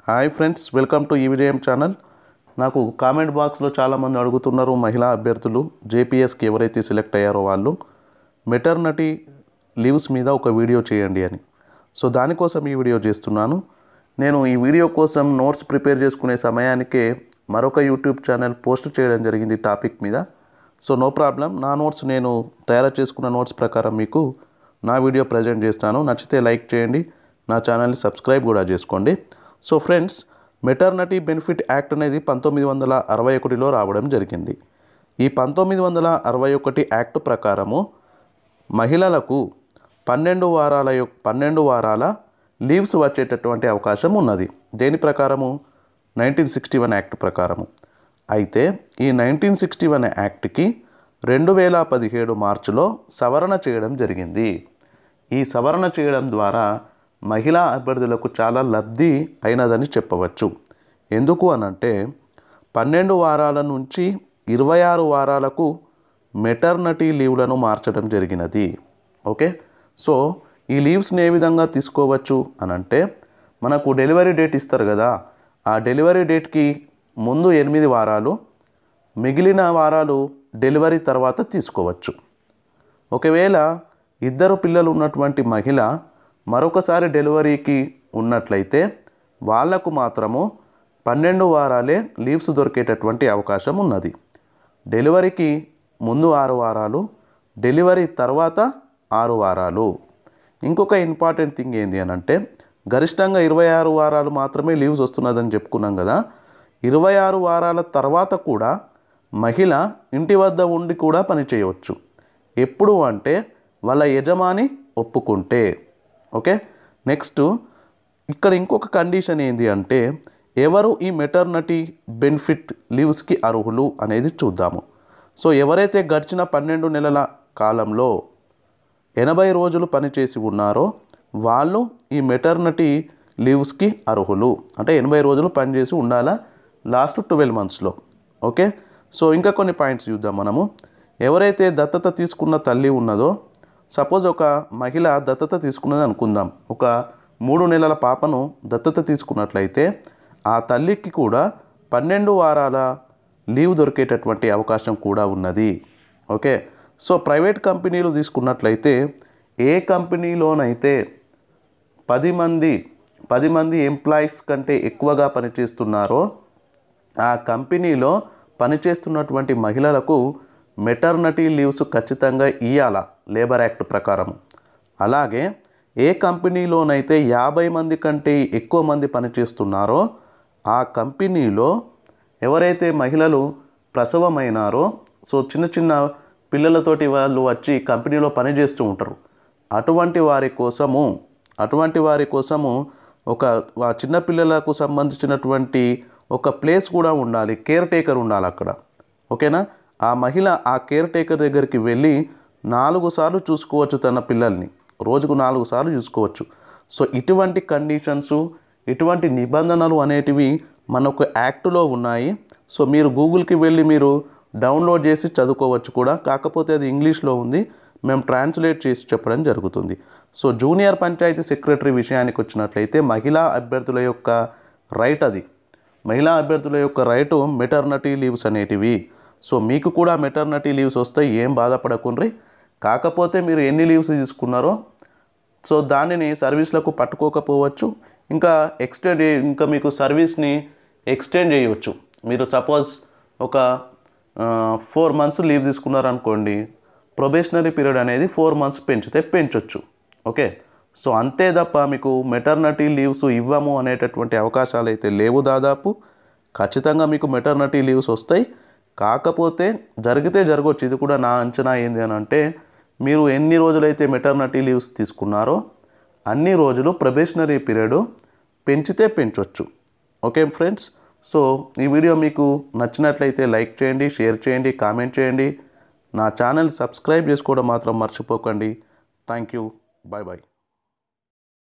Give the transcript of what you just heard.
hi friends welcome to ఈ విజయం channel నాకు కామెంట్ బాక్స్లో చాలామంది అడుగుతున్నారు మహిళా అభ్యర్థులు జేపీఎస్కి ఎవరైతే సెలెక్ట్ అయ్యారో వాళ్ళు మెటర్నిటీ లీవ్స్ మీద ఒక వీడియో చేయండి అని సో దానికోసం ఈ వీడియో చేస్తున్నాను నేను ఈ వీడియో కోసం నోట్స్ ప్రిపేర్ చేసుకునే సమయానికే మరొక యూట్యూబ్ ఛానల్ పోస్ట్ చేయడం జరిగింది ఈ టాపిక్ మీద సో నో ప్రాబ్లం నా నోట్స్ నేను తయారు చేసుకున్న నోట్స్ ప్రకారం మీకు నా వీడియో ప్రజెంట్ చేస్తాను నచ్చితే లైక్ చేయండి నా ఛానల్ని సబ్స్క్రైబ్ కూడా చేసుకోండి so friends maternity benefit act అనేది పంతొమ్మిది వందల అరవై ఒకటిలో రావడం జరిగింది ఈ పంతొమ్మిది వందల అరవై ఒకటి యాక్ట్ ప్రకారము మహిళలకు పన్నెండు వారాల యొ- పన్నెండు వారాల లీవ్స్ వచ్చేటటువంటి అవకాశం ఉన్నది దేని ప్రకారము నైన్టీన్ సిక్స్టీ వన్ యాక్ట్ ప్రకారము అయితే ఈ నైన్టీన్ సిక్స్టీ వన్ యాక్ట్కి రెండు వేల పదిహేడు మార్చిలో సవరణ చేయడం జరిగింది ఈ సవరణ చేయడం ద్వారా మహిళా అభ్యర్థులకు చాలా లబ్ధి అయినదని చెప్పవచ్చు ఎందుకు అనంటే పన్నెండు వారాల నుంచి ఇరవై ఆరు వారాలకు మెటర్నిటీ లీవ్లను మార్చడం జరిగినది ఓకే సో ఈ లీవ్స్ని ఏ విధంగా తీసుకోవచ్చు అనంటే మనకు డెలివరీ డేట్ ఇస్తారు కదా ఆ డెలివరీ డేట్కి ముందు ఎనిమిది వారాలు మిగిలిన వారాలు డెలివరీ తర్వాత తీసుకోవచ్చు ఒకవేళ ఇద్దరు పిల్లలు ఉన్నటువంటి మహిళ మరొకసారి డెలివరీకి ఉన్నట్లయితే వాళ్లకు మాత్రము పన్నెండు వారాలే లీవ్స్ దొరికేటటువంటి అవకాశం ఉన్నది డెలివరీకి ముందు ఆరు వారాలు డెలివరీ తర్వాత ఆరు వారాలు ఇంకొక ఇంపార్టెంట్ థింగ్ ఏంటి అని అంటే గరిష్టంగా ఇరవై ఆరు వారాలు మాత్రమే లీవ్స్ వస్తున్నదని చెప్పుకున్నాం కదా ఇరవై ఆరు వారాల తర్వాత కూడా మహిళ ఇంటి వద్ద ఉండి కూడా పని చేయవచ్చు ఎప్పుడు అంటే వాళ్ళ యజమాని ఒప్పుకుంటే ఓకే నెక్స్ట్ ఇక్కడ ఇంకొక కండిషన్ ఏంటి అంటే ఎవరు ఈ మెటర్నిటీ బెనిఫిట్ లీవ్స్కి అర్హులు అనేది చూద్దాము సో ఎవరైతే గడిచిన పన్నెండు నెలల కాలంలో ఎనభై రోజులు పనిచేసి ఉన్నారో వాళ్ళు ఈ మెటర్నిటీ లీవ్స్కి అర్హులు అంటే ఎనభై రోజులు పనిచేసి ఉండాలా లాస్ట్ ట్వెల్వ్ మంత్స్లో ఓకే సో ఇంకా కొన్ని పాయింట్స్ చూద్దాం మనము ఎవరైతే దత్తత తీసుకున్న తల్లి ఉన్నదో సపోజ్ ఒక మహిళ దత్తత తీసుకున్నది అనుకుందాం ఒక మూడు నెలల పాపను దత్తత తీసుకున్నట్లయితే ఆ తల్లికి కూడా పన్నెండు వారాల లీవ్ దొరికేటటువంటి అవకాశం కూడా ఉన్నది ఓకే సో ప్రైవేట్ కంపెనీలు తీసుకున్నట్లయితే ఏ కంపెనీలోనైతే పది మంది పది మంది ఎంప్లాయీస్ కంటే ఎక్కువగా పనిచేస్తున్నారో ఆ కంపెనీలో పనిచేస్తున్నటువంటి మహిళలకు మెటర్నిటీ లీవ్స్ ఖచ్చితంగా ఇవ్వాల లేబర్ యాక్ట్ ప్రకారం అలాగే ఏ కంపెనీలోనైతే యాభై మంది కంటే ఎక్కువ మంది పనిచేస్తున్నారో ఆ కంపెనీలో ఎవరైతే మహిళలు ప్రసవమైనారో సో చిన్న చిన్న పిల్లలతోటి వాళ్ళు వచ్చి కంపెనీలో పనిచేస్తూ ఉంటారు అటువంటి వారి కోసము అటువంటి వారి కోసము ఒక ఆ చిన్న పిల్లలకు సంబంధించినటువంటి ఒక ప్లేస్ కూడా ఉండాలి కేర్ టేకర్ ఉండాలి అక్కడ ఓకేనా ఆ మహిళ ఆ కేర్ టేకర్ దగ్గరికి వెళ్ళి నాలుగు సార్లు చూసుకోవచ్చు తన పిల్లల్ని రోజుకు నాలుగు సార్లు చూసుకోవచ్చు సో ఇటువంటి కండిషన్స్ ఇటువంటి నిబంధనలు అనేటివి మనకు యాక్టులో ఉన్నాయి సో మీరు గూగుల్కి వెళ్ళి మీరు డౌన్లోడ్ చేసి చదువుకోవచ్చు కూడా కాకపోతే అది ఇంగ్లీష్లో ఉంది మేము ట్రాన్స్లేట్ చేసి చెప్పడం జరుగుతుంది సో జూనియర్ పంచాయతీ సెక్రటరీ విషయానికి వచ్చినట్లయితే మహిళా అభ్యర్థుల యొక్క రైట్ అది మహిళా అభ్యర్థుల యొక్క రైటు మెటర్నిటీ లీవ్స్ అనేటివి సో మీకు కూడా మెటర్నిటీ లీవ్స్ వస్తాయి ఏం బాధపడకుండ్రి కాకపోతే మీరు ఎన్ని లీవ్స్ తీసుకున్నారో సో దానిని సర్వీస్లకు పట్టుకోకపోవచ్చు ఇంకా ఎక్స్టెండ్ చే- ఇంకా మీకు సర్వీస్ని ఎక్స్టెండ్ చేయవచ్చు మీరు సపోజ్ ఒక ఫోర్ మంత్స్ లీవ్ తీసుకున్నారనుకోండి ప్రొబేషనరీ పీరియడ్ అనేది ఫోర్ మంత్స్ పెంచితే పెంచొచ్చు ఓకే సో అంతే తప్ప మీకు మెటర్నిటీ లీవ్స్ ఇవ్వము అనేటటువంటి అవకాశాలు అయితే లేవు దాదాపు ఖచ్చితంగా మీకు మెటర్నిటీ లీవ్స్ వస్తాయి కాకపోతే జరిగితే జరగవచ్చు ఇది కూడా నా అంచనా ఏంది అని అంటే మీరు ఎన్ని రోజులైతే మెటర్నిటీ లీవ్స్ తీసుకున్నారో అన్ని రోజులు ప్రొబేషనరీ పీరియడ్ పెంచితే పెంచవచ్చు ఓకే ఫ్రెండ్స్ సో ఈ వీడియో మీకు నచ్చినట్లయితే లైక్ చేయండి షేర్ చేయండి కామెంట్ చేయండి నా ఛానల్ సబ్స్క్రైబ్ చేసుకోవడం మాత్రం మర్చిపోకండి థ్యాంక్ యూ బాయ్ బాయ్